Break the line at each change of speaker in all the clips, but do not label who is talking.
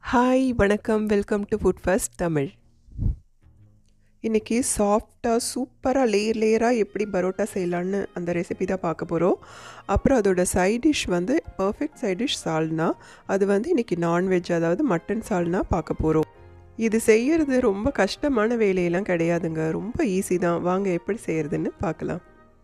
hi வணக்கம் welcome to food first Tamil இன்றைக்கி சாஃப்டாக சூப்பராக லேயர் லேயராக எப்படி பரோட்டா செய்யலான்னு அந்த ரெசிபி தான் பார்க்க போகிறோம் அப்புறம் அதோட சைட் டிஷ் வந்து பர்ஃபெக்ட் சைட் டிஷ் சால்னா அது வந்து இன்றைக்கி நான்வெஜ் அதாவது மட்டன் சால்னா பார்க்க போகிறோம் இது செய்யறது ரொம்ப கஷ்டமான வேலையெல்லாம் கிடையாதுங்க ரொம்ப ஈஸி தான் வாங்க எப்படி செய்கிறதுன்னு பார்க்கலாம்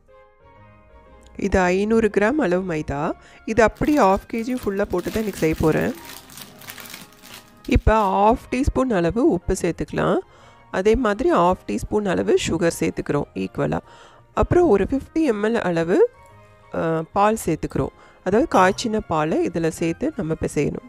இது ஐநூறு கிராம் அளவு மைதா இது அப்படியே ஆஃப் கேஜி ஃபுல்லாக போட்டு தான் இன்றைக்கி செய்ய போகிறேன் இப்போ ஆஃப் டீஸ்பூன் அளவு உப்பு சேர்த்துக்கலாம் அதே மாதிரி ஆஃப் டீஸ்பூன் அளவு சுகர் சேர்த்துக்கிறோம் ஈக்குவலாக அப்புறம் ஒரு ஃபிஃப்டி எம்எல் அளவு பால் சேர்த்துக்கிறோம் அதாவது காய்ச்சின பாலை இதில் சேர்த்து நம்ம இப்போ செய்யணும்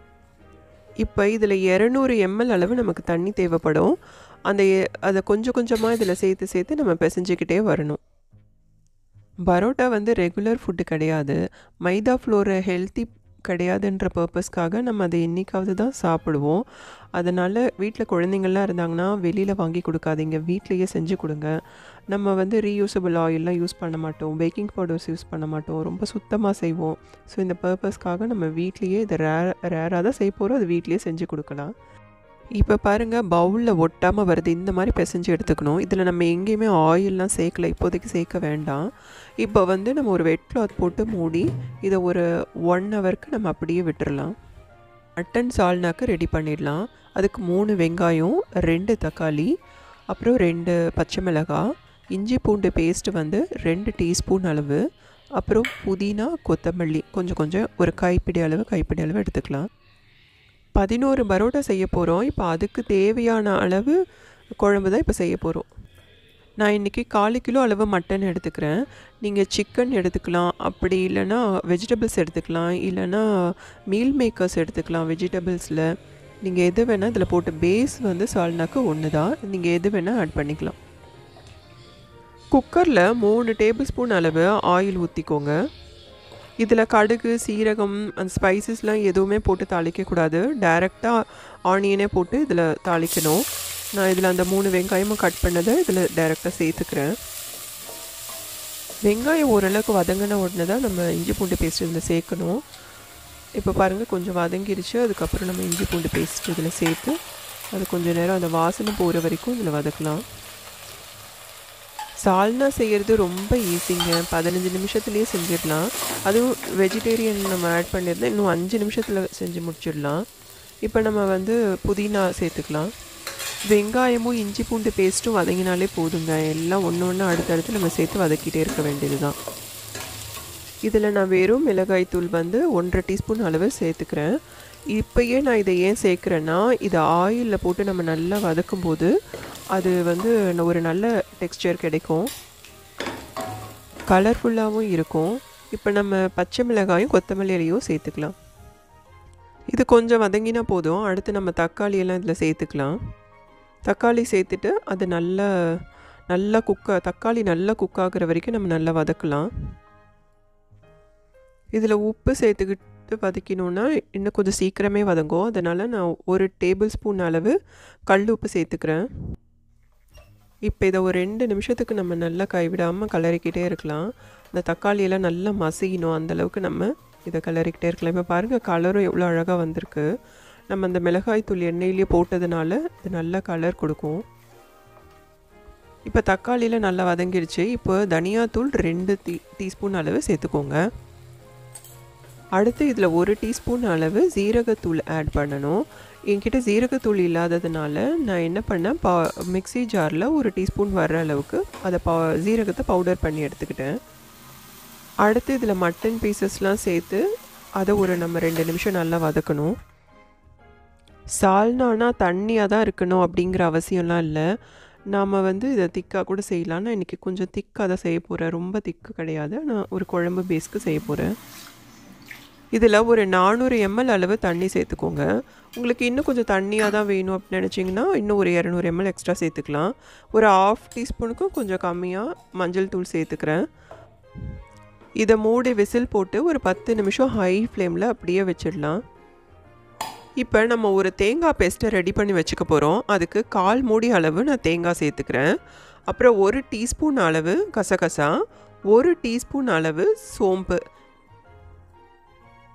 இப்போ இதில் இரநூறு எம்எல் அளவு நமக்கு தண்ணி தேவைப்படும் அந்த அதை கொஞ்சம் கொஞ்சமாக இதில் சேர்த்து சேர்த்து நம்ம பிசைஞ்சிக்கிட்டே வரணும் பரோட்டா வந்து ரெகுலர் ஃபுட்டு கிடையாது மைதா ஃப்ளோரை ஹெல்த்தி கிடையாதுன்ற பர்பஸ்க்காக நம்ம அதை என்றைக்காவது தான் சாப்பிடுவோம் அதனால் வீட்டில் குழந்தைங்கள்லாம் இருந்தாங்கன்னா வெளியில் வாங்கி கொடுக்காதீங்க வீட்லேயே செஞ்சு கொடுங்க நம்ம வந்து ரீயூசபிள் ஆயிலெலாம் யூஸ் பண்ண மாட்டோம் பேக்கிங் பவுடர்ஸ் யூஸ் பண்ண மாட்டோம் ரொம்ப சுத்தமாக செய்வோம் ஸோ இந்த பர்பஸ்க்காக நம்ம வீட்லேயே இதை ரேர் ரேராக தான் செய்ய போகிறோம் அது வீட்லேயே செஞ்சு கொடுக்கலாம் இப்போ பாருங்கள் பவுலில் ஒட்டாமல் வருது இந்த மாதிரி பிசைஞ்சு எடுத்துக்கணும் இதில் நம்ம எங்கேயுமே ஆயிலெலாம் சேர்க்கல இப்போதைக்கு சேர்க்க வேண்டாம் இப்போ வந்து நம்ம ஒரு வெட் கிளாத் போட்டு மூடி இதை ஒரு ஒன் ஹவருக்கு நம்ம அப்படியே விட்டுறலாம் மட்டன் சால்னாக்கு ரெடி பண்ணிடலாம் அதுக்கு மூணு வெங்காயம் ரெண்டு தக்காளி அப்புறம் ரெண்டு பச்சை மிளகாய் இஞ்சி பூண்டு பேஸ்ட்டு வந்து ரெண்டு டீஸ்பூன் அளவு அப்புறம் புதினா கொத்தமல்லி கொஞ்சம் கொஞ்சம் ஒரு கைப்பிடி அளவு கைப்பிடி அளவு எடுத்துக்கலாம் பதினோரு பரோட்டா செய்ய போகிறோம் இப்போ அதுக்கு தேவையான அளவு குழம்பு தான் இப்போ செய்ய போகிறோம் நான் இன்றைக்கி காலு கிலோ அளவு மட்டன் எடுத்துக்கிறேன் நீங்கள் சிக்கன் எடுத்துக்கலாம் அப்படி இல்லைன்னா வெஜிடபிள்ஸ் எடுத்துக்கலாம் இல்லைன்னா மீல் மேக்கர்ஸ் எடுத்துக்கலாம் வெஜிடபிள்ஸில் நீங்கள் எது வேணால் இதில் போட்டு பேஸ் வந்து சால்னாக்கு ஒன்று தான் நீங்கள் எது வேணால் ஆட் பண்ணிக்கலாம் குக்கரில் மூணு டேபிள் ஸ்பூன் அளவு ஆயில் ஊற்றிக்கோங்க இதில் கடுகு சீரகம் அந்த ஸ்பைசஸ்லாம் எதுவுமே போட்டு தாளிக்கக்கூடாது டைரெக்டாக ஆனியனே போட்டு இதில் தாளிக்கணும் நான் இதில் அந்த மூணு வெங்காயமும் கட் பண்ணதை இதில் டைரெக்டாக சேர்த்துக்கிறேன் வெங்காயம் ஓரளவுக்கு வதங்கின உடனே தான் நம்ம இஞ்சி பூண்டு பேஸ்ட் இதில் சேர்க்கணும் இப்போ பாருங்கள் கொஞ்சம் வதங்கிருச்சு அதுக்கப்புறம் நம்ம இஞ்சி பூண்டு பேஸ்ட் இதில் சேர்த்து அது கொஞ்சம் நேரம் அந்த வாசனை போகிற வரைக்கும் இதில் வதக்கலாம் சால்னா செய்கிறது ரொம்ப ஈஸிங்க பதினஞ்சு நிமிஷத்துலேயே செஞ்சிடலாம் அதுவும் வெஜிடேரியன் நம்ம ஆட் பண்ணியிருந்தால் இன்னும் அஞ்சு நிமிஷத்தில் செஞ்சு முடிச்சிடலாம் இப்போ நம்ம வந்து புதினா சேர்த்துக்கலாம் வெங்காயமும் இஞ்சி பூண்டு பேஸ்ட்டும் வதங்கினாலே போதுங்க எல்லாம் ஒன்று ஒன்று அடுத்தடுத்து நம்ம சேர்த்து வதக்கிட்டே இருக்க வேண்டியது தான் இதில் நான் வெறும் மிளகாய் தூள் வந்து ஒன்றரை டீஸ்பூன் அளவு சேர்த்துக்கிறேன் இப்போயே நான் இதை ஏன் சேர்க்குறேன்னா இதை ஆயிலில் போட்டு நம்ம நல்லா வதக்கும் போது அது வந்து ஒரு நல்ல டெக்ஸ்டர் கிடைக்கும் கலர்ஃபுல்லாகவும் இருக்கும் இப்போ நம்ம பச்சை மிளகாயும் கொத்தமல்லி இலையும் சேர்த்துக்கலாம் இது கொஞ்சம் வதங்கினா போதும் அடுத்து நம்ம தக்காளி எல்லாம் இதில் சேர்த்துக்கலாம் தக்காளி சேர்த்துட்டு அது நல்லா நல்லா குக்க தக்காளி நல்லா குக் ஆகிற வரைக்கும் நம்ம நல்லா வதக்கலாம் இதில் உப்பு சேர்த்துக்கிட்டு வதக்கணுன்னா இன்னும் கொஞ்சம் சீக்கிரமே வதங்கும் அதனால் நான் ஒரு டேபிள் ஸ்பூன் அளவு கல் உப்பு சேர்த்துக்கிறேன் இப்போ இதை ஒரு ரெண்டு நிமிஷத்துக்கு நம்ம நல்லா கைவிடாமல் கலரிக்கிட்டே இருக்கலாம் இந்த தக்காளியெல்லாம் நல்லா மசியணும் அந்தளவுக்கு நம்ம இதை கலரிக்கிட்டே இருக்கலாம் இப்போ பாருங்கள் கலரும் எவ்வளோ அழகாக வந்திருக்கு நம்ம அந்த மிளகாய் தூள் எண்ணெயிலேயே போட்டதுனால இது நல்லா கலர் கொடுக்கும் இப்போ தக்காளியில் நல்லா வதங்கிடுச்சு இப்போ தனியாத்தூள் ரெண்டு டீ டீஸ்பூன் அளவு சேர்த்துக்கோங்க அடுத்து இதில் ஒரு டீஸ்பூன் அளவு ஜீரகத்தூள் ஆட் பண்ணணும் என்கிட்ட ஜீரகத்தூள் இல்லாததுனால நான் என்ன பண்ணேன் பா மிக்சி ஜாரில் ஒரு டீஸ்பூன் வர்ற அளவுக்கு அதை பா ஜீரகத்தை பவுடர் பண்ணி எடுத்துக்கிட்டேன் அடுத்து இதில் மட்டன் பீசஸ்லாம் சேர்த்து அதை ஒரு நம்ம ரெண்டு நிமிஷம் நல்லா வதக்கணும் சால்னானா தண்ணியாக தான் இருக்கணும் அப்படிங்கிற அவசியம்லாம் இல்லை நாம் வந்து இதை திக்காக கூட செய்யலாம் நான் இன்றைக்கி கொஞ்சம் திக்காக தான் செய்ய போகிறேன் ரொம்ப திக்கு கிடையாது நான் ஒரு குழம்பு பேஸ்க்கு செய்ய போகிறேன் இதில் ஒரு நானூறு எம்எல் அளவு தண்ணி சேர்த்துக்கோங்க உங்களுக்கு இன்னும் கொஞ்சம் தண்ணியாக தான் வேணும் அப்படின்னு நினச்சிங்கன்னா இன்னும் ஒரு இரநூறு எம்எல் எக்ஸ்ட்ரா சேர்த்துக்கலாம் ஒரு ஆஃப் டீஸ்பூனுக்கும் கொஞ்சம் கம்மியாக மஞ்சள் தூள் சேர்த்துக்கிறேன் இதை மூடி விசில் போட்டு ஒரு பத்து நிமிஷம் ஹை ஃப்ளேமில் அப்படியே வச்சிடலாம் இப்போ நம்ம ஒரு தேங்காய் பேஸ்ட்டை ரெடி பண்ணி வச்சுக்க போகிறோம் அதுக்கு கால் மூடி அளவு நான் தேங்காய் சேர்த்துக்கிறேன் அப்புறம் ஒரு டீஸ்பூன் அளவு கசகசா ஒரு டீஸ்பூன் அளவு சோம்பு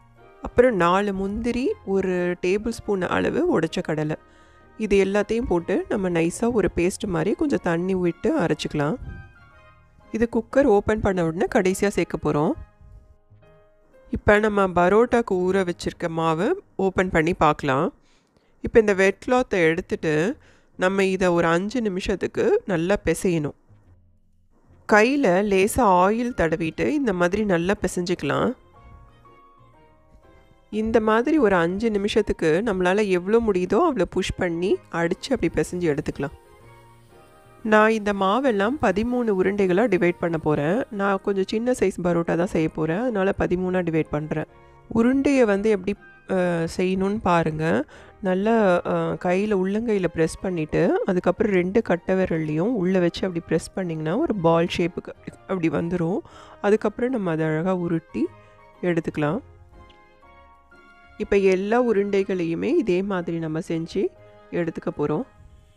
அப்புறம் நாலு முந்திரி ஒரு டேபிள் ஸ்பூன் அளவு உடைச்ச கடலை இது எல்லாத்தையும் போட்டு நம்ம நைஸாக ஒரு பேஸ்ட் மாதிரி கொஞ்சம் தண்ணி விட்டு அரைச்சிக்கலாம் இது குக்கர் ஓப்பன் பண்ண உடனே கடைசியாக சேர்க்க போகிறோம் இப்போ நம்ம பரோட்டாக்கு ஊற வச்சுருக்க மாவு ஓப்பன் பண்ணி பார்க்கலாம் இப்போ இந்த வெட் கிளாத்தை எடுத்துட்டு நம்ம இதை ஒரு அஞ்சு நிமிஷத்துக்கு நல்லா பிசையணும் கையில் லேசாக ஆயில் தடவிட்டு இந்த மாதிரி நல்லா பிசைஞ்சிக்கலாம் இந்த மாதிரி ஒரு அஞ்சு நிமிஷத்துக்கு நம்மளால் எவ்வளோ முடியுதோ அவ்வளோ புஷ் பண்ணி அடித்து அப்படி பிசைஞ்சு எடுத்துக்கலாம் நான் இந்த மாவெல்லாம் பதிமூணு உருண்டைகளாக டிவைட் பண்ண போகிறேன் நான் கொஞ்சம் சின்ன சைஸ் பரோட்டா தான் செய்ய போகிறேன் அதனால் பதிமூணாக டிவைட் பண்ணுறேன் உருண்டையை வந்து எப்படி செய்யணும்னு பாருங்கள் நல்லா கையில் உள்ளங்கையில் ப்ரெஸ் பண்ணிவிட்டு அதுக்கப்புறம் ரெண்டு கட்டை விரல்லையும் உள்ளே வச்சு அப்படி ப்ரெஸ் பண்ணிங்கன்னா ஒரு பால் ஷேப்புக்கு அப்படி வந்துடும் அதுக்கப்புறம் நம்ம அதை அழகாக உருட்டி எடுத்துக்கலாம் இப்போ எல்லா உருண்டைகளையுமே இதே மாதிரி நம்ம செஞ்சு எடுத்துக்க போகிறோம்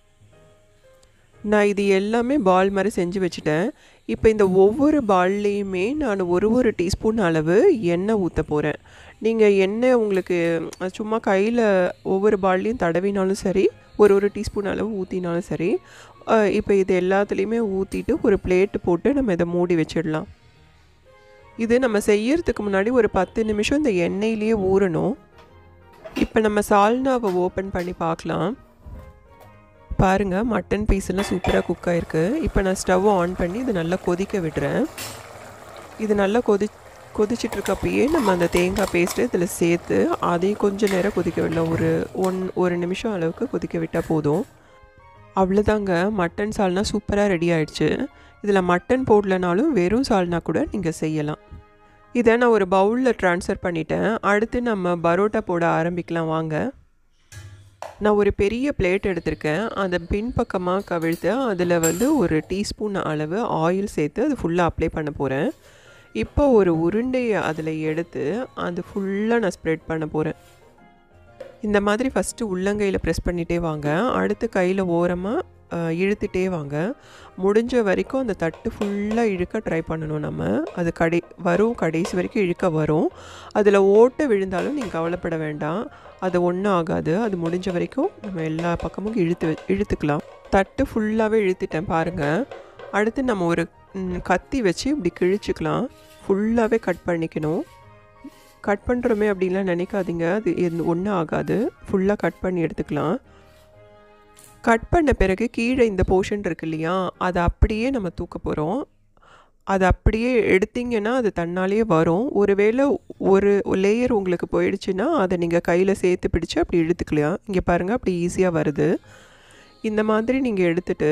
நான் இது எல்லாமே பால் மாதிரி செஞ்சு வச்சுட்டேன் இப்போ இந்த ஒவ்வொரு பால்லையுமே நான் ஒரு ஒரு டீஸ்பூன் அளவு எண்ணெய் ஊற்ற போகிறேன் நீங்கள் எண்ணெய் உங்களுக்கு சும்மா கையில் ஒவ்வொரு பால்லையும் தடவினாலும் சரி ஒரு ஒரு டீஸ்பூன் அளவு ஊற்றினாலும் சரி இப்போ இது எல்லாத்துலேயுமே ஊற்றிட்டு ஒரு பிளேட்டு போட்டு நம்ம இதை மூடி வச்சிடலாம் இது நம்ம செய்யறதுக்கு முன்னாடி ஒரு பத்து நிமிஷம் இந்த எண்ணெயிலேயே ஊறணும் இப்போ நம்ம சால்னாவை ஓப்பன் பண்ணி பார்க்கலாம் பாருங்கள் மட்டன் பீஸ் எல்லாம் சூப்பராக குக் ஆகிருக்கு இப்போ நான் ஸ்டவ் ஆன் பண்ணி இது நல்லா கொதிக்க விடுறேன் இது நல்லா கொதி கொதிச்சிட்ருக்கப்பயே நம்ம அந்த தேங்காய் பேஸ்ட்டு இதில் சேர்த்து அதையும் கொஞ்சம் நேரம் கொதிக்க விடலாம் ஒரு ஒன் ஒரு நிமிஷம் அளவுக்கு கொதிக்க விட்டால் போதும் அவ்வளோதாங்க மட்டன் சால்னா சூப்பராக ரெடி ஆயிடுச்சு இதில் மட்டன் போடலனாலும் வெறும் சால்னா கூட நீங்கள் செய்யலாம் இதை நான் ஒரு பவுலில் ட்ரான்ஸ்ஃபர் பண்ணிட்டேன் அடுத்து நம்ம பரோட்டா போட ஆரம்பிக்கலாம் வாங்க நான் ஒரு பெரிய பிளேட் எடுத்திருக்கேன் அதை பின்பக்கமாக கவிழ்த்து அதில் வந்து ஒரு டீஸ்பூன் அளவு ஆயில் சேர்த்து அது ஃபுல்லாக அப்ளை பண்ண போகிறேன் இப்போ ஒரு உருண்டையை அதில் எடுத்து அது ஃபுல்லாக நான் ஸ்ப்ரெட் பண்ண போகிறேன் இந்த மாதிரி ஃபஸ்ட்டு உள்ளங்கையில் ப்ரெஸ் பண்ணிகிட்டே வாங்க அடுத்து கையில் ஓரமாக இழுத்துட்டே வாங்க முடிஞ்ச வரைக்கும் அந்த தட்டு ஃபுல்லாக இழுக்க ட்ரை பண்ணணும் நம்ம அது கடை வரும் கடைசி வரைக்கும் இழுக்க வரும் அதில் ஓட்டை விழுந்தாலும் நீங்கள் கவலைப்பட வேண்டாம் அது ஒன்றும் ஆகாது அது முடிஞ்ச வரைக்கும் நம்ம எல்லா பக்கமும் இழுத்து இழுத்துக்கலாம் தட்டு ஃபுல்லாகவே இழுத்துட்டேன் பாருங்கள் அடுத்து நம்ம ஒரு கத்தி வச்சு இப்படி கிழிச்சிக்கலாம் ஃபுல்லாகவே கட் பண்ணிக்கணும் கட் பண்ணுறோமே அப்படின்லாம் நினைக்காதீங்க அது ஒன்றும் ஆகாது ஃபுல்லாக கட் பண்ணி எடுத்துக்கலாம் கட் பண்ண பிறகு கீழே இந்த போர்ஷன் இருக்கு இல்லையா அதை அப்படியே நம்ம தூக்க போகிறோம் அது அப்படியே எடுத்தீங்கன்னா அது தன்னாலே வரும் ஒருவேளை ஒரு லேயர் உங்களுக்கு போயிடுச்சுன்னா அதை நீங்கள் கையில் சேர்த்து பிடிச்சி அப்படி இழுத்துக்கலாம் இங்கே பாருங்கள் அப்படி ஈஸியாக வருது இந்த மாதிரி நீங்கள் எடுத்துட்டு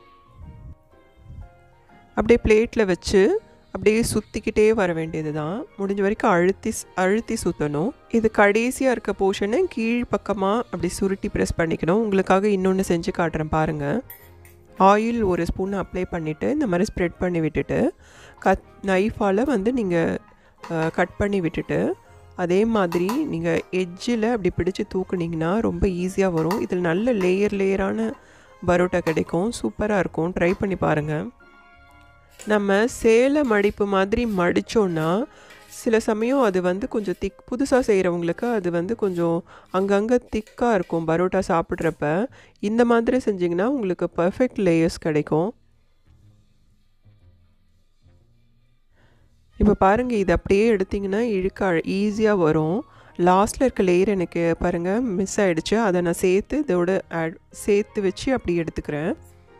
அப்படியே பிளேட்டில் வச்சு அப்படியே சுற்றிக்கிட்டே வர வேண்டியது தான் முடிஞ்ச வரைக்கும் அழுத்தி அழுத்தி சுற்றணும் இது கடைசியாக இருக்க போர்ஷனை கீழ் பக்கமாக அப்படி சுருட்டி ப்ரெஸ் பண்ணிக்கணும் உங்களுக்காக இன்னொன்று செஞ்சு காட்டுறேன் பாருங்கள் ஆயில் ஒரு ஸ்பூன் அப்ளை பண்ணிவிட்டு இந்த மாதிரி ஸ்ப்ரெட் பண்ணி விட்டுட்டு கத் நைஃபால் வந்து நீங்கள் கட் பண்ணி விட்டுட்டு அதே மாதிரி நீங்கள் எட்ஜில் அப்படி பிடிச்சி தூக்குனிங்கன்னா ரொம்ப ஈஸியாக வரும் இதில் நல்ல லேயர் லேயரான பரோட்டா கிடைக்கும் சூப்பராக இருக்கும் ட்ரை பண்ணி பாருங்கள் நம்ம சேலை மடிப்பு மாதிரி மடித்தோன்னா சில சமயம் அது வந்து கொஞ்சம் திக் புதுசாக செய்கிறவங்களுக்கு அது வந்து கொஞ்சம் அங்கங்கே திக்காக இருக்கும் பரோட்டா சாப்பிட்றப்ப இந்த மாதிரி செஞ்சிங்கன்னா உங்களுக்கு பர்ஃபெக்ட் லேயர்ஸ் கிடைக்கும் இப்போ பாருங்கள் இது அப்படியே எடுத்திங்கன்னா இழுக்க ஈஸியாக வரும் லாஸ்ட்டில் இருக்க லேயர் எனக்கு பாருங்கள் மிஸ் ஆகிடுச்சு அதை நான் சேர்த்து இதோட ஆட் சேர்த்து வச்சு அப்படி எடுத்துக்கிறேன்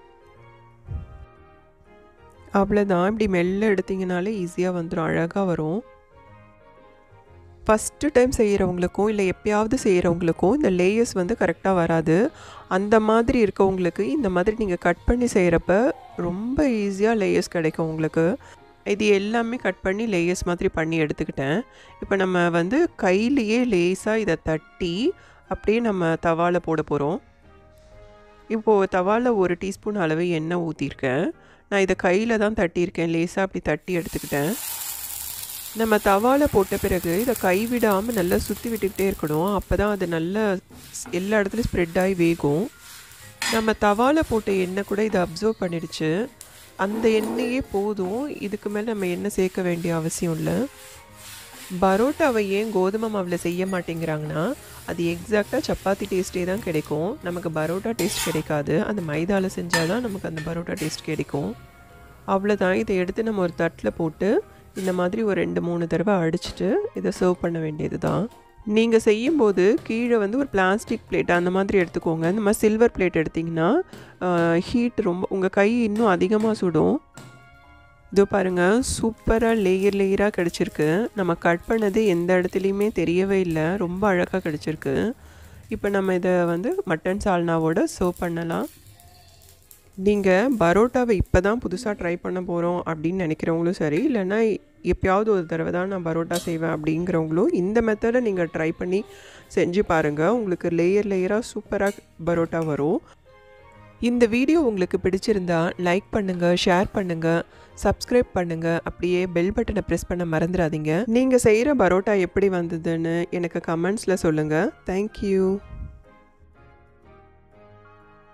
அவ்வளோதான் இப்படி மெல்ல எடுத்திங்கனாலே ஈஸியாக வந்துடும் அழகாக வரும் ஃபஸ்ட்டு டைம் செய்கிறவங்களுக்கும் இல்லை எப்பயாவது செய்கிறவங்களுக்கும் இந்த லேயர்ஸ் வந்து கரெக்டாக வராது அந்த மாதிரி இருக்கவங்களுக்கு இந்த மாதிரி நீங்கள் கட் பண்ணி செய்கிறப்ப ரொம்ப ஈஸியாக லேயர்ஸ் கிடைக்கும் உங்களுக்கு இது எல்லாமே கட் பண்ணி லேயர்ஸ் மாதிரி பண்ணி எடுத்துக்கிட்டேன் இப்போ நம்ம வந்து கையிலையே லேஸாக இதை தட்டி அப்படியே நம்ம தவாவில் போட போகிறோம் இப்போது தவாவில் ஒரு டீஸ்பூன் அளவு எண்ணெய் ஊற்றிருக்கேன் நான் இதை கையில் தான் தட்டியிருக்கேன் லேஸாக அப்படி தட்டி எடுத்துக்கிட்டேன் நம்ம தவாவில் போட்ட பிறகு இதை கைவிடாமல் நல்லா சுற்றி விட்டுக்கிட்டே இருக்கணும் அப்போ தான் அது நல்லா எல்லா இடத்துலையும் ஸ்ப்ரெட் ஆகி வேகும் நம்ம தவாவில் போட்ட எண்ணெய் கூட இதை அப்சர்வ் பண்ணிடுச்சு அந்த எண்ணெயே போதும் இதுக்கு மேலே நம்ம எண்ணெய் சேர்க்க வேண்டிய அவசியம் இல்லை பரோட்டாவை ஏன் கோதுமை மாவில் செய்ய மாட்டேங்கிறாங்கன்னா அது எக்ஸாக்டாக சப்பாத்தி டேஸ்ட்டே தான் கிடைக்கும் நமக்கு பரோட்டா டேஸ்ட் கிடைக்காது அந்த மைதாவில் செஞ்சால் தான் நமக்கு அந்த பரோட்டா டேஸ்ட் கிடைக்கும் அவ்வளோதான் இதை எடுத்து நம்ம ஒரு தட்டில் போட்டு இந்த மாதிரி ஒரு ரெண்டு மூணு தடவை அடிச்சுட்டு இதை சர்வ் பண்ண வேண்டியது தான் நீங்கள் செய்யும்போது கீழே வந்து ஒரு பிளாஸ்டிக் பிளேட் அந்த மாதிரி எடுத்துக்கோங்க இந்த மாதிரி சில்வர் பிளேட் எடுத்திங்கன்னா ஹீட் ரொம்ப உங்கள் கை இன்னும் அதிகமாக சுடும் இதோ பாருங்கள் சூப்பராக லேயர் லேயராக கிடச்சிருக்கு நம்ம கட் பண்ணது எந்த இடத்துலையுமே தெரியவே இல்லை ரொம்ப அழகாக கிடச்சிருக்கு இப்போ நம்ம இதை வந்து மட்டன் சால்னாவோட சர்வ் பண்ணலாம் நீங்கள் பரோட்டாவை இப்போ தான் புதுசாக ட்ரை பண்ண போகிறோம் அப்படின்னு நினைக்கிறவங்களும் சரி இல்லைன்னா எப்பயாவது ஒரு தடவை தான் நான் பரோட்டா செய்வேன் அப்படிங்கிறவங்களும் இந்த மெத்தடை நீங்கள் ட்ரை பண்ணி செஞ்சு பாருங்கள் உங்களுக்கு லேயர் லேயராக சூப்பராக பரோட்டா வரும் இந்த வீடியோ உங்களுக்கு பிடிச்சிருந்தா லைக் பண்ணுங்கள் ஷேர் பண்ணுங்கள் சப்ஸ்கிரைப் பண்ணுங்கள் அப்படியே பெல் பட்டனை ப்ரெஸ் பண்ண மறந்துடாதீங்க நீங்கள் செய்கிற பரோட்டா எப்படி வந்ததுன்னு எனக்கு கமெண்ட்ஸில் சொல்லுங்கள் தேங்க்யூ